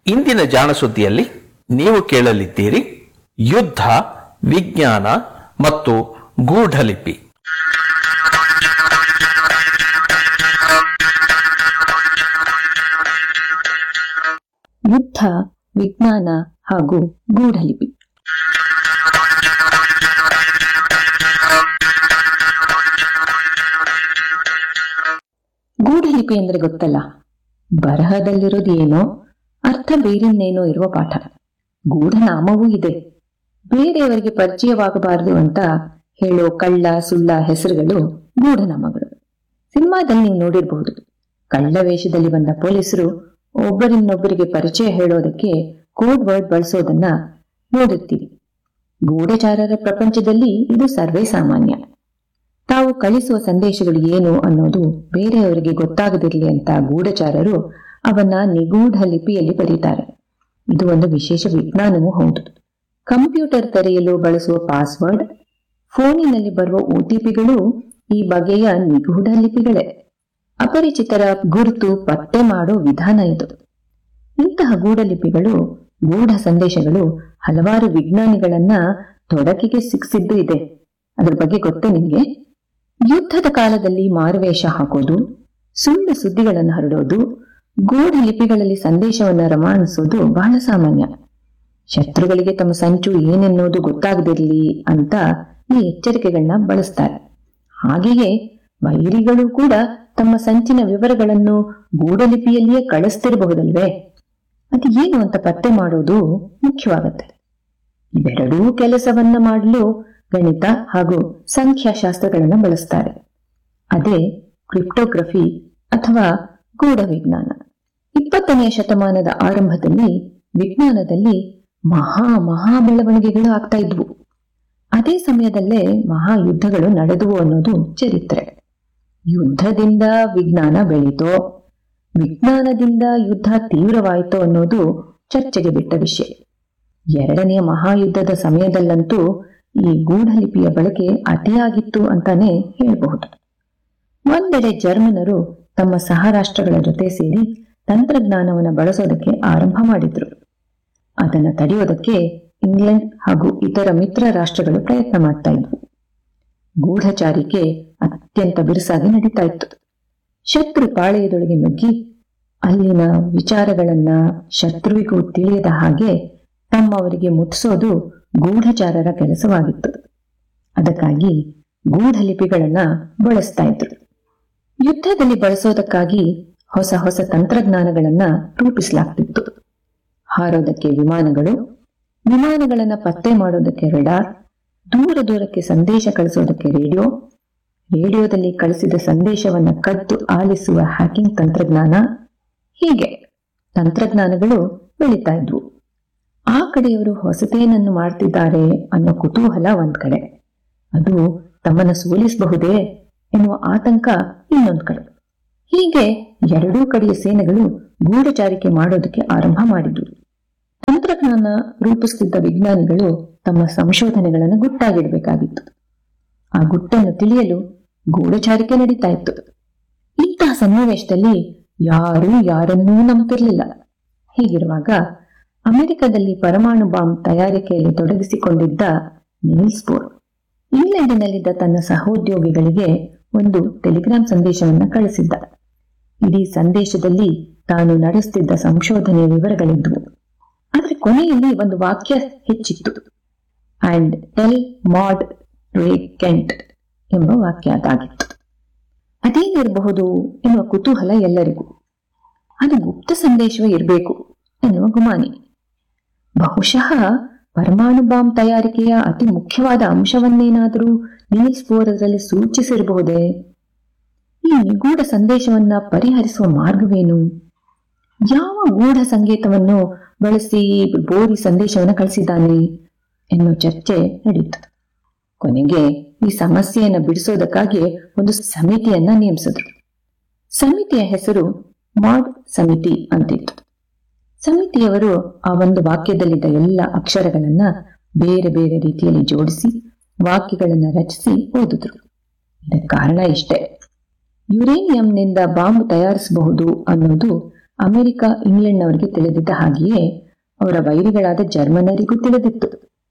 ಇಂದಿನ ಜಾಣಸುದ್ದಿಯಲ್ಲಿ ನೀವು ಕೇಳಲಿದ್ದೀರಿ ಯುದ್ಧ ವಿಜ್ಞಾನ ಮತ್ತು ಗೂಢಲಿಪಿ ಯುದ್ಧ ವಿಜ್ಞಾನ ಹಾಗೂ ಗೂಢಲಿಪಿ ಗೂಢಲಿಪಿ ಅಂದ್ರೆ ಗೊತ್ತಲ್ಲ ಬರಹದಲ್ಲಿರೋದು ಏನೋ ಅರ್ಥ ಬೇರಿನ್ನೇನೋ ಇರುವ ಪಾಠ ಗೂಢನಾಮವೂ ಇದೆ ಬೇರೆಯವರಿಗೆ ಪರಿಚಯವಾಗಬಾರದು ಅಂತ ಹೇಳೋ ಕಳ್ಳ ಸುಳ್ಳ ಹೆಸರುಗಳು ಗೂಢನಾಮಗಳು ಸಿನಿಮಾದಲ್ಲಿ ನೀವು ನೋಡಿರಬಹುದು ಕಳ್ಳ ವೇಷದಲ್ಲಿ ಬಂದ ಪೊಲೀಸರು ಒಬ್ಬರಿನ್ನೊಬ್ಬರಿಗೆ ಪರಿಚಯ ಹೇಳೋದಕ್ಕೆ ಕೋಡ್ ವರ್ಡ್ ಬಳಸೋದನ್ನ ನೋಡುತ್ತೀವಿ ಗೂಢಚಾರರ ಪ್ರಪಂಚದಲ್ಲಿ ಇದು ಸರ್ವೇ ಸಾಮಾನ್ಯ ತಾವು ಕಳಿಸುವ ಸಂದೇಶಗಳು ಏನು ಅನ್ನೋದು ಬೇರೆಯವರಿಗೆ ಗೊತ್ತಾಗದಿರಲಿ ಅಂತ ಗೂಢಚಾರರು ಅವನ್ನ ನಿಗೂಢ ಲಿಪಿಯಲ್ಲಿ ಬರೀತಾರೆ ಇದು ಒಂದು ವಿಶೇಷ ವಿಜ್ಞಾನವೂ ಹೌದು ಕಂಪ್ಯೂಟರ್ ತೆರೆಯಲು ಬಳಸುವ ಪಾಸ್ವರ್ಡ್ ಫೋನಿನಲ್ಲಿ ಬರುವ ಒಟಿಪಿಗಳು ಈ ಬಗೆಯ ನಿಗೂಢ ಲಿಪಿಗಳೇ ಅಪರಿಚಿತರ ಗುರುತು ಪತ್ತೆ ಮಾಡೋ ವಿಧಾನ ಇದು ಇಂತಹ ಗೂಢಲಿಪಿಗಳು ಗೂಢ ಸಂದೇಶಗಳು ಹಲವಾರು ವಿಜ್ಞಾನಿಗಳನ್ನ ತೊಡಕಿಗೆ ಸಿಕ್ಸಿದ್ದು ಇದೆ ಅದ್ರ ಬಗ್ಗೆ ಗೊತ್ತೇ ನಿಮ್ಗೆ ಯುದ್ಧದ ಕಾಲದಲ್ಲಿ ಮಾರುವೇಷ ಹಾಕೋದು ಸುಳ್ಳು ಸುದ್ದಿಗಳನ್ನು ಹರಡೋದು ಗೂಢ ಲಿಪಿಗಳಲ್ಲಿ ಸಂದೇಶವನ್ನ ರವಾನಿಸೋದು ಬಹಳ ಸಾಮಾನ್ಯ ಶತ್ರುಗಳಿಗೆ ತಮ್ಮ ಸಂಚು ಏನೆನ್ನೋದು ಗೊತ್ತಾಗದಿರಲಿ ಅಂತ ಈ ಎಚ್ಚರಿಕೆಗಳನ್ನ ಬಳಸ್ತಾರೆ ಹಾಗೆಯೇ ವೈರಿಗಳು ಕೂಡ ತಮ್ಮ ಸಂಚಿನ ವಿವರಗಳನ್ನು ಗೂಢಲಿಪಿಯಲ್ಲಿಯೇ ಕಳಿಸ್ತಿರಬಹುದಲ್ವೇ ಅದು ಏನು ಅಂತ ಪತ್ತೆ ಮಾಡೋದು ಮುಖ್ಯವಾಗುತ್ತೆ ಇವೆರಡೂ ಕೆಲಸವನ್ನ ಮಾಡಲು ಗಣಿತ ಹಾಗೂ ಸಂಖ್ಯಾಶಾಸ್ತ್ರಗಳನ್ನು ಬಳಸ್ತಾರೆ ಅದೇ ಕ್ರಿಪ್ಟೋಗ್ರಫಿ ಅಥವಾ ಗೂಢ ವಿಜ್ಞಾನ ಇಪ್ಪತ್ತನೆಯ ಶತಮಾನದ ಆರಂಭದಲ್ಲಿ ವಿಜ್ಞಾನದಲ್ಲಿ ಮಹಾ ಮಹಾ ಬೆಳವಣಿಗೆಗಳು ಆಗ್ತಾ ಇದ್ವು ಅದೇ ಸಮಯದಲ್ಲೇ ಮಹಾಯುದ್ಧಗಳು ನಡೆದುವು ಅನ್ನೋದು ಚರಿತ್ರೆ ಯುದ್ಧದಿಂದ ವಿಜ್ಞಾನ ಬೆಳೀತೋ ವಿಜ್ಞಾನದಿಂದ ಯುದ್ಧ ತೀವ್ರವಾಯಿತೋ ಅನ್ನೋದು ಚರ್ಚೆಗೆ ಬಿಟ್ಟ ವಿಷಯ ಎರಡನೆಯ ಮಹಾಯುದ್ಧದ ಸಮಯದಲ್ಲಂತೂ ಈ ಗೂಢಲಿಪಿಯ ಬಳಕೆ ಅತಿಯಾಗಿತ್ತು ಅಂತಾನೆ ಹೇಳಬಹುದು ಒಂದೆಡೆ ಜರ್ಮನರು ತಮ್ಮ ಸಹರಾಷ್ಟ್ರಗಳ ಜೊತೆ ಸೇರಿ ತಂತ್ರಜ್ಞಾನವನ್ನು ಬಳಸೋದಕ್ಕೆ ಆರಂಭ ಮಾಡಿದ್ರು ಅದನ್ನು ತಡೆಯೋದಕ್ಕೆ ಇಂಗ್ಲೆಂಡ್ ಹಾಗೂ ಇತರ ಮಿತ್ರ ರಾಷ್ಟ್ರಗಳು ಪ್ರಯತ್ನ ಮಾಡ್ತಾ ಇದ್ವು ಗೂಢಚಾರಿಕೆ ಅತ್ಯಂತ ಬಿರುಸಾಗಿ ನಡೀತಾ ಇತ್ತು ಶತ್ರು ಪಾಳೆಯದೊಳಗೆ ನುಗ್ಗಿ ಅಲ್ಲಿನ ವಿಚಾರಗಳನ್ನ ಶತ್ರುವಿಗೂ ತಿಳಿಯದ ಹಾಗೆ ತಮ್ಮವರಿಗೆ ಮುಟ್ಟಿಸೋದು ಗೂಢಚಾರರ ಕೆಲಸವಾಗಿತ್ತು ಅದಕ್ಕಾಗಿ ಗೂಢಲಿಪಿಗಳನ್ನ ಬಳಸ್ತಾ ಇದ್ರು ಯುದ್ಧದಲ್ಲಿ ಬಳಸೋದಕ್ಕಾಗಿ ಹೊಸ ಹೊಸ ತಂತ್ರಜ್ಞಾನಗಳನ್ನ ರೂಪಿಸಲಾಗ್ತಿತ್ತು ಹಾರೋದಕ್ಕೆ ವಿಮಾನಗಳು ವಿಮಾನಗಳನ್ನ ಪತ್ತೆ ಮಾಡೋದಕ್ಕೆ ರೆಡಾರ್ ದೂರ ದೂರಕ್ಕೆ ಸಂದೇಶ ಕಳಿಸೋದಕ್ಕೆ ರೇಡಿಯೋ ರೇಡಿಯೋದಲ್ಲಿ ಕಳಿಸಿದ ಸಂದೇಶವನ್ನ ಕದ್ದು ಆಲಿಸುವ ಹ್ಯಾಕಿಂಗ್ ತಂತ್ರಜ್ಞಾನ ಹೀಗೆ ತಂತ್ರಜ್ಞಾನಗಳು ಬೆಳೀತಾ ಇದ್ವು ಆ ಕಡೆಯವರು ಹೊಸತೇನನ್ನು ಮಾಡ್ತಿದ್ದಾರೆ ಅನ್ನೋ ಕುತೂಹಲ ಒಂದ್ ಕಡೆ ಅದು ತಮ್ಮನ್ನ ಸೋಲಿಸಬಹುದೇ ಎನ್ನುವ ಆತಂಕ ಇನ್ನೊಂದ್ ಕಡೆ ಹೀಗೆ ಎರಡೂ ಕಡೆಯ ಸೇನೆಗಳು ಗೂಢಚಾರಿಕೆ ಮಾಡೋದಕ್ಕೆ ಆರಂಭ ಮಾಡಿದ್ರು ತಂತ್ರಜ್ಞಾನ ರೂಪಿಸುತ್ತಿದ್ದ ವಿಜ್ಞಾನಿಗಳು ತಮ್ಮ ಸಂಶೋಧನೆಗಳನ್ನು ಗುಟ್ಟಾಗಿಡಬೇಕಾಗಿತ್ತು ಆ ಗುಟ್ಟನ್ನು ತಿಳಿಯಲು ಗೂಢಚಾರಿಕೆ ನಡೀತಾ ಇತ್ತು ಇಂತಹ ಸನ್ನಿವೇಶದಲ್ಲಿ ಯಾರೂ ಯಾರನ್ನೂ ನಂಬ್ತಿರ್ಲಿಲ್ಲ ಹೀಗಿರುವಾಗ ಅಮೆರಿಕದಲ್ಲಿ ಪರಮಾಣು ಬಾಂಬ್ ತಯಾರಿಕೆಯಲ್ಲಿ ತೊಡಗಿಸಿಕೊಂಡಿದ್ದ ನೀಲ್ಸ್ ಬೋರ್ ಇಂಗ್ಲೆಂಡಿನಲ್ಲಿದ್ದ ತನ್ನ ಸಹೋದ್ಯೋಗಿಗಳಿಗೆ ಒಂದು ಟೆಲಿಗ್ರಾಮ್ ಸಂದೇಶವನ್ನ ಕಳಿಸಿದ್ದ ಇಡೀ ಸಂದೇಶದಲ್ಲಿ ತಾನು ನಡೆಸುತ್ತಿದ್ದ ಸಂಶೋಧನೆಯ ವಿವರಗಳಿದ್ವು ಆದ್ರೆ ಕೊನೆಯಲ್ಲಿ ಒಂದು ವಾಕ್ಯ ಹೆಚ್ಚಿತ್ತು ಅಂಡ್ ಟೆಲ್ ಮಾಡ್ ರೇ ಕೆಂಟ್ ಎಂಬ ವಾಕ್ಯ ಅದಾಗಿತ್ತು ಅದೇನಿರಬಹುದು ಎನ್ನುವ ಕುತೂಹಲ ಎಲ್ಲರಿಗೂ ಅದು ಗುಪ್ತ ಸಂದೇಶವೇ ಇರಬೇಕು ಎನ್ನುವ ಗುಮಾನಿ ಬಹುಶಃ ಪರಮಾಣು ಬಾಂಬ್ ತಯಾರಿಕೆಯ ಅತಿ ಮುಖ್ಯವಾದ ಅಂಶವನ್ನೇನಾದರೂ ನೀಲ್ಸ್ ಬೋರ್ ಅದರಲ್ಲಿ ಸೂಚಿಸಿರಬಹುದೇ ಈ ನಿಗೂಢ ಸಂದೇಶವನ್ನ ಪರಿಹರಿಸುವ ಮಾರ್ಗವೇನು ಯಾವ ಗೂಢ ಸಂಗೀತವನ್ನು ಬಳಸಿ ಬೋರಿ ಸಂದೇಶವನ್ನು ಕಳಿಸಿದ್ದಾನೆ ಎನ್ನುವ ಚರ್ಚೆ ನಡೀತು ಕೊನೆಗೆ ಈ ಸಮಸ್ಯೆಯನ್ನು ಬಿಡಿಸೋದಕ್ಕಾಗಿ ಒಂದು ಸಮಿತಿಯನ್ನ ನೇಮಿಸಿದ್ರು ಸಮಿತಿಯ ಹೆಸರು ಮಾಡ್ ಸಮಿತಿ ಅಂತಿತ್ತು ಸಮಿತಿಯವರು ಆ ಒಂದು ವಾಕ್ಯದಲ್ಲಿದ್ದ ಎಲ್ಲ ಅಕ್ಷರಗಳನ್ನ ಬೇರೆ ಬೇರೆ ರೀತಿಯಲ್ಲಿ ಜೋಡಿಸಿ ವಾಕ್ಯಗಳನ್ನ ರಚಿಸಿ ಓದಿದ್ರು ಇದಕ್ಕೆ ಕಾರಣ ಇಷ್ಟೇ ಯುರೇನಿಯಂನಿಂದ ಬಾಂಬ್ ತಯಾರಿಸಬಹುದು ಅನ್ನೋದು ಅಮೆರಿಕ ಇಂಗ್ಲೆಂಡ್ನವರಿಗೆ ತಿಳಿದಿದ್ದ ಹಾಗೆಯೇ ಅವರ ವೈರಿಗಳಾದ ಜರ್ಮನರಿಗೂ ತಿಳಿದಿತ್ತು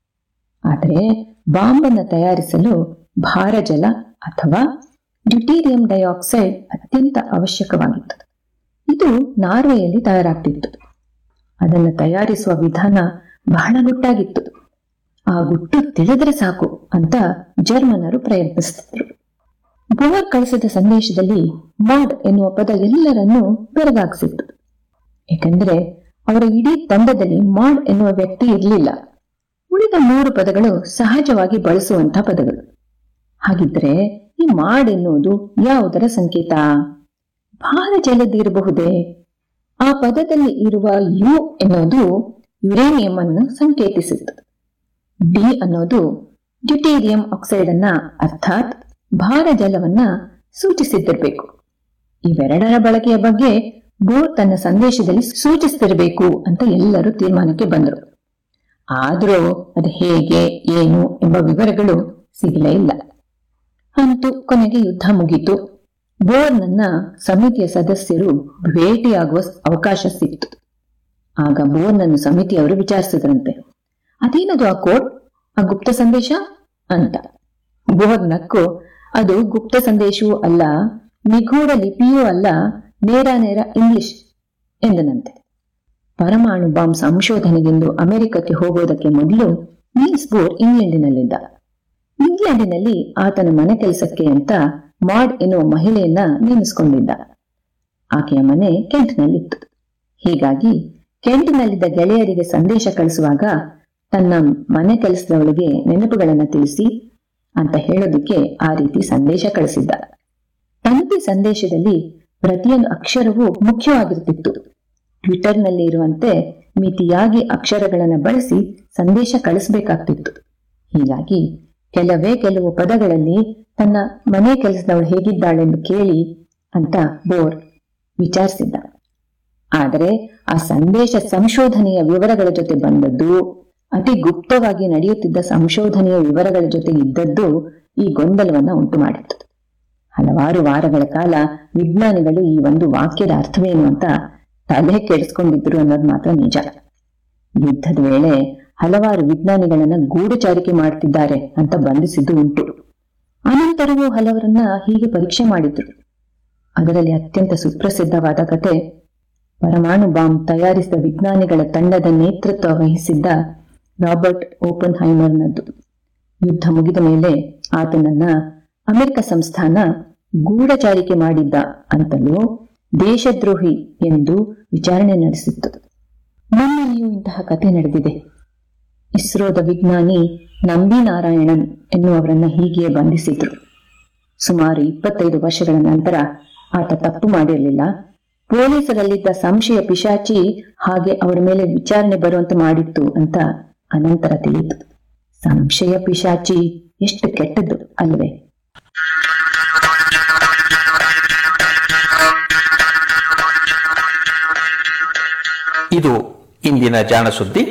ಆದರೆ ಬಾಂಬನ್ನು ತಯಾರಿಸಲು ಭಾರಜಲ ಅಥವಾ ಡ್ಯೂಟೀರಿಯಂ ಡೈಆಕ್ಸೈಡ್ ಅತ್ಯಂತ ಅವಶ್ಯಕವಾಗಿತ್ತು ಇದು ನಾರ್ವೆಯಲ್ಲಿ ತಯಾರಾಗ್ತಿತ್ತು ಅದನ್ನು ತಯಾರಿಸುವ ವಿಧಾನ ಬಹಳ ಗುಟ್ಟಾಗಿತ್ತು ಆ ಗುಟ್ಟು ತಿಳಿದ್ರೆ ಸಾಕು ಅಂತ ಜರ್ಮನರು ಪ್ರಯತ್ನಿಸುತ್ತಿದ್ರು ಬೋರ್ ಕಳಿಸಿದ ಸಂದೇಶದಲ್ಲಿ ಮಾಡ್ ಎನ್ನುವ ಪದ ಎಲ್ಲರನ್ನೂ ಬೆರಗಾಗಿಸಿತ್ತು ಏಕೆಂದರೆ ಅವರ ಇಡೀ ತಂಡದಲ್ಲಿ ಮಾಡ್ ಎನ್ನುವ ವ್ಯಕ್ತಿ ಇರಲಿಲ್ಲ ಉಳಿದ ಮೂರು ಪದಗಳು ಸಹಜವಾಗಿ ಬಳಸುವಂತಹ ಪದಗಳು ಹಾಗಿದ್ರೆ ಈ ಮಾಡ್ ಎನ್ನುವುದು ಯಾವುದರ ಸಂಕೇತ ಭಾರ ಜಲದಿರಬಹುದೇ ಆ ಪದದಲ್ಲಿ ಇರುವ ಯು ಎನ್ನುವುದು ಯುರೇನಿಯಂ ಅನ್ನು ಸಂಕೇತಿಸುತ್ತದೆ ಡಿ ಅನ್ನೋದು ಡ್ಯೂಟೇರಿಯಂ ಆಕ್ಸೈಡ್ ಅನ್ನ ಅರ್ಥಾತ್ ಭಾರ ಜಲವನ್ನ ಸೂಚಿಸಿದ್ದಿರಬೇಕು ಇವೆರಡರ ಬಳಕೆಯ ಬಗ್ಗೆ ಬೋರ್ ತನ್ನ ಸಂದೇಶದಲ್ಲಿ ಸೂಚಿಸ್ತಿರಬೇಕು ಅಂತ ಎಲ್ಲರೂ ತೀರ್ಮಾನಕ್ಕೆ ಬಂದರು ಆದರೂ ಅದು ಹೇಗೆ ಏನು ಎಂಬ ವಿವರಗಳು ಸಿಗಲೇ ಇಲ್ಲ ಅಂತೂ ಕೊನೆಗೆ ಯುದ್ಧ ಮುಗೀತು ಬೋರ್ನನ್ನ ಸಮಿತಿಯ ಸದಸ್ಯರು ಭೇಟಿಯಾಗುವ ಅವಕಾಶ ಸಿಕ್ತು ಆಗ ಬೋರ್ನನ್ನು ಸಮಿತಿಯವರು ವಿಚಾರಿಸಿದ್ರಂತೆ ಅದೇನದು ಆ ಕೋಡ್ ಆ ಗುಪ್ತ ಸಂದೇಶ ಅಂತ ಬೋರ್ ನಕ್ಕು ಅದು ಗುಪ್ತ ಸಂದೇಶವೂ ಅಲ್ಲ ನಿಗೂಢ ಲಿಪಿಯೂ ಅಲ್ಲ ನೇರ ನೇರ ಇಂಗ್ಲಿಷ್ ಎಂದನಂತೆ ಪರಮಾಣು ಬಾಂಬ್ ಸಂಶೋಧನೆಗೆಂದು ಅಮೆರಿಕಕ್ಕೆ ಹೋಗೋದಕ್ಕೆ ಮೊದಲು ನೀಲ್ಸ್ ಬೋರ್ ಇಂಗ್ಲೆಂಡಿನಲ್ಲಿದ್ದ ಇಂಗ್ಲೆಂಡಿನಲ್ಲಿ ಆತನ ಮನೆ ಕೆಲಸಕ್ಕೆ ಅಂತ ಮಾಡ್ ಎನ್ನುವ ಮಹಿಳೆಯನ್ನ ನೇಮಿಸಿಕೊಂಡಿದ್ದ ಆಕೆಯ ಮನೆ ಕೆಂಟ್ನಲ್ಲಿತ್ತು ಹೀಗಾಗಿ ಕೆಂಟ್ನಲ್ಲಿದ್ದ ಗೆಳೆಯರಿಗೆ ಸಂದೇಶ ಕಳಿಸುವಾಗ ತನ್ನ ಮನೆ ಕೆಲಸದವಳಿಗೆ ನೆನಪುಗಳನ್ನ ತಿಳಿಸಿ ಅಂತ ಹೇಳೋದಕ್ಕೆ ಆ ರೀತಿ ಸಂದೇಶ ಕಳಿಸಿದ್ದ ತಂತಿ ಸಂದೇಶದಲ್ಲಿ ಪ್ರತಿಯೊಂದು ಅಕ್ಷರವೂ ಮುಖ್ಯವಾಗಿರ್ತಿತ್ತು ಟ್ವಿಟರ್ನಲ್ಲಿ ಇರುವಂತೆ ಮಿತಿಯಾಗಿ ಅಕ್ಷರಗಳನ್ನು ಬಳಸಿ ಸಂದೇಶ ಕಳಿಸಬೇಕಾಗ್ತಿತ್ತು ಹೀಗಾಗಿ ಕೆಲವೇ ಕೆಲವು ಪದಗಳಲ್ಲಿ ತನ್ನ ಮನೆ ಕೆಲಸದವಳು ಹೇಗಿದ್ದಾಳೆಂದು ಕೇಳಿ ಅಂತ ಬೋರ್ ವಿಚಾರಿಸಿದ್ದ ಆದರೆ ಆ ಸಂದೇಶ ಸಂಶೋಧನೆಯ ವಿವರಗಳ ಜೊತೆ ಬಂದದ್ದು ಅತಿ ಗುಪ್ತವಾಗಿ ನಡೆಯುತ್ತಿದ್ದ ಸಂಶೋಧನೆಯ ವಿವರಗಳ ಜೊತೆ ಇದ್ದದ್ದು ಈ ಗೊಂದಲವನ್ನ ಉಂಟು ಮಾಡಿತ್ತು ಹಲವಾರು ವಾರಗಳ ಕಾಲ ವಿಜ್ಞಾನಿಗಳು ಈ ಒಂದು ವಾಕ್ಯದ ಅರ್ಥವೇನು ಅಂತ ತಲೆ ಕೆಡಿಸ್ಕೊಂಡಿದ್ರು ಅನ್ನೋದು ಮಾತ್ರ ನಿಜ ಯುದ್ಧದ ವೇಳೆ ಹಲವಾರು ವಿಜ್ಞಾನಿಗಳನ್ನ ಗೂಢಚಾರಿಕೆ ಮಾಡ್ತಿದ್ದಾರೆ ಅಂತ ಬಂಧಿಸಿದ್ದು ಉಂಟು ಅನಂತರವೂ ಹಲವರನ್ನ ಹೀಗೆ ಪರೀಕ್ಷೆ ಮಾಡಿದ್ರು ಅದರಲ್ಲಿ ಅತ್ಯಂತ ಸುಪ್ರಸಿದ್ಧವಾದ ಕತೆ ಪರಮಾಣು ಬಾಂಬ್ ತಯಾರಿಸಿದ ವಿಜ್ಞಾನಿಗಳ ತಂಡದ ನೇತೃತ್ವ ವಹಿಸಿದ್ದ ರಾಬರ್ಟ್ ಓಪನ್ ಹೈಮರ್ನದ್ದು ಯುದ್ಧ ಮುಗಿದ ಮೇಲೆ ಆತನನ್ನ ಅಮೆರಿಕ ಸಂಸ್ಥಾನ ಗೂಢಚಾರಿಕೆ ಮಾಡಿದ್ದ ಅಂತಲೂ ದೇಶದ್ರೋಹಿ ಎಂದು ವಿಚಾರಣೆ ನಡೆಸಿತ್ತು ನಮ್ಮಲ್ಲಿಯೂ ಇಂತಹ ಕತೆ ನಡೆದಿದೆ ಇಸ್ರೋದ ವಿಜ್ಞಾನಿ ನಂಬಿ ನಾರಾಯಣನ್ ಎನ್ನುವವರನ್ನ ಹೀಗೆಯೇ ಬಂಧಿಸಿದ್ರು ಸುಮಾರು ಇಪ್ಪತ್ತೈದು ವರ್ಷಗಳ ನಂತರ ಆತ ತಪ್ಪು ಮಾಡಿರಲಿಲ್ಲ ಪೊಲೀಸರಲ್ಲಿದ್ದ ಸಂಶಯ ಪಿಶಾಚಿ ಹಾಗೆ ಅವರ ಮೇಲೆ ವಿಚಾರಣೆ ಬರುವಂತೆ ಮಾಡಿತ್ತು ಅಂತ ಅನಂತರ ತಿಳಿಯಿತು ಸಂಶಯ ಪಿಶಾಚಿ ಎಷ್ಟು ಕೆಟ್ಟದ್ದು ಅಲ್ವೇ ಇದು ಇಂದಿನ ಜಾಣ ಸುದ್ದಿ